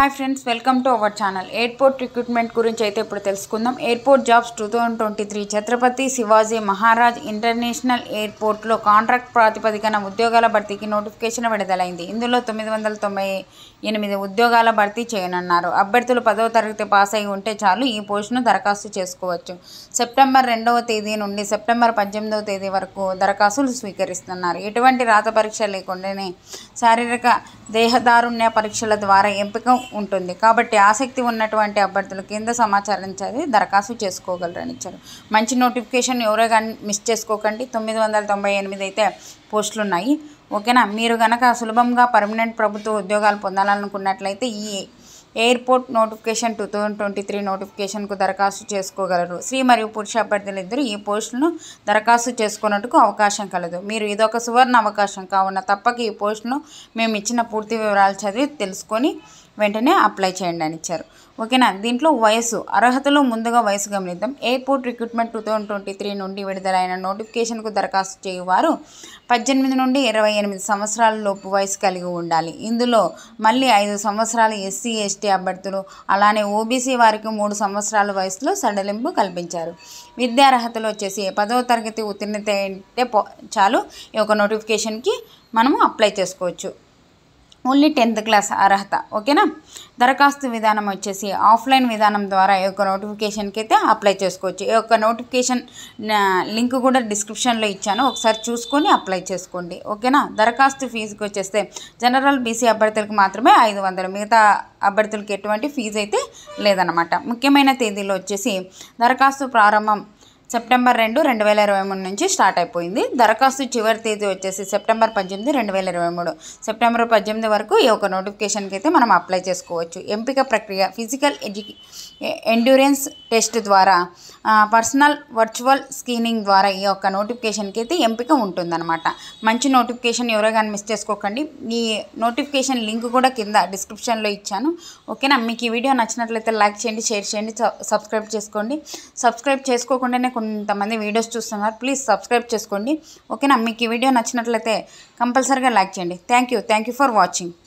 hi friends welcome to our channel airport recruitment గురించి అయితే ఇప్పుడు తెలుసుకుందాం airport jobs two thousand twenty three Chhatrapati Shivaji Maharaj international ఎయిర్పోర్ట్లో కాంట్రాక్ట్ ప్రాతిపదికన ఉద్యోగాల భర్తీకి నోటిఫికేషన్ విడుదలైంది ఇందులో తొమ్మిది వందల తొంభై ఎనిమిది ఉద్యోగాల భర్తీ చేయనున్నారు అభ్యర్థులు పదవ తరగతి పాస్ అయి ఉంటే చాలు ఈ పోస్టును దరఖాస్తు చేసుకోవచ్చు సెప్టెంబర్ రెండవ తేదీ నుండి సెప్టెంబర్ పద్దెనిమిదవ తేదీ వరకు దరఖాస్తులు స్వీకరిస్తున్నారు ఎటువంటి రాత పరీక్ష లేకుండానే శారీరక దేహదారుణ్య పరీక్షల ద్వారా ఎంపిక ఉంటుంది కాబట్టి ఆసక్తి ఉన్నటువంటి అభ్యర్థులు కింద సమాచారం చదివి దరఖాస్తు చేసుకోగలరని ఇచ్చారు మంచి నోటిఫికేషన్ ఎవరో కానీ మిస్ చేసుకోకండి తొమ్మిది వందల తొంభై ఎనిమిది అయితే పోస్టులు ఉన్నాయి ఓకేనా మీరు కనుక సులభంగా పర్మనెంట్ ప్రభుత్వ ఉద్యోగాలు పొందాలనుకున్నట్లయితే ఈ airport notification two thousand twenty three నోటిఫికేషన్కు దరఖాస్తు చేసుకోగలరు స్త్రీ మరియు పురుష అభ్యర్థులు ఇద్దరు ఈ పోస్టులను దరఖాస్తు చేసుకున్నట్టుకు అవకాశం కలదు మీరు ఇదొక సువర్ణ అవకాశం కావున తప్పక ఈ పోస్టును మేము ఇచ్చిన పూర్తి వివరాలు చదివి తెలుసుకొని వెంటనే అప్లై చేయండి అని ఇచ్చారు ఓకేనా దీంట్లో వయసు అర్హతలో ముందుగా వయసు గమనిద్దాం airport recruitment two thousand twenty three నుండి విడుదలైన నోటిఫికేషన్కు దరఖాస్తు చేయువారు పద్దెనిమిది నుండి ఇరవై ఎనిమిది సంవత్సరాల లోపు వయసు కలిగి ఉండాలి ఇందులో మళ్ళీ ఐదు సంవత్సరాలు ఎస్సీ ఎస్టీ అభ్యర్థులు అలానే ఓబీసీ వారికి మూడు సంవత్సరాల వయసులో సడలింపు కల్పించారు విద్యార్హతలు వచ్చేసి పదవ తరగతి ఉత్తీర్ణత అయితే పో- చాలు ఈ యొక్క నోటిఫికేషన్కి మనము అప్లై చేసుకోవచ్చు ఓన్లీ టెన్త్ క్లాస్ అర్హత ఓకేనా దరఖాస్తు విధానం వచ్చేసి ఆఫ్లైన్ విధానం ద్వారా ఈ యొక్క నోటిఫికేషన్కి అయితే అప్లై చేసుకోవచ్చు ఈ యొక్క నోటిఫికేషన్ లింక్ కూడా డిస్క్రిప్షన్లో ఇచ్చాను ఒకసారి చూసుకొని అప్లై చేసుకోండి ఓకేనా దరఖాస్తు ఫీజుకి వచ్చేస్తే జనరల్ బీసీ అభ్యర్థులకు మాత్రమే ఐదు వందలు మిగతా అభ్యర్థులకి ఎటువంటి ఫీజు అయితే లేదనమాట ముఖ్యమైన తేదీలో వచ్చేసి దరఖాస్తు ప్రారంభం సెప్టెంబర్ రెండు రెండు వేల ఇరవై మూడు నుంచి స్టార్ట్ అయిపోయింది దరఖాస్తు చివరి తేదీ వచ్చేసి సెప్టెంబర్ పద్దెనిమిది రెండు వేల ఇరవై మూడు సెప్టెంబర్ పద్దెనిమిది వరకు ఈ యొక్క నోటిఫికేషన్కి అయితే మనం అప్లై చేసుకోవచ్చు ఎంపిక ప్రక్రియ ఫిజికల్ ఎడ్యుకే ఎండ్యూరెన్స్ టెస్ట్ ద్వారా పర్సనల్ వర్చువల్ స్క్రీనింగ్ ద్వారా ఈ యొక్క నోటిఫికేషన్కి అయితే ఎంపిక ఉంటుందన్నమాట మంచి నోటిఫికేషన్ ఎవరో కానీ మిస్ చేసుకోకండి ఈ నోటిఫికేషన్ లింక్ కూడా కింద డిస్క్రిప్షన్లో ఇచ్చాను ఓకేనా మీకు ఈ వీడియో నచ్చినట్లయితే లైక్ చేయండి షేర్ చేయండి సబ్- సబ్స్క్రైబ్ చేసుకోండి సబ్స్క్రైబ్ చేసుకోకుండానే కొంతమంది వీడియోస్ చూస్తున్నారు ప్లీజ్ సబ్స్క్రైబ్ చేసుకోండి ఓకేనా మీకు ఈ వీడియో నచ్చినట్లయితే కంపల్సరీగా లైక్ చేయండి thank you thank you for watching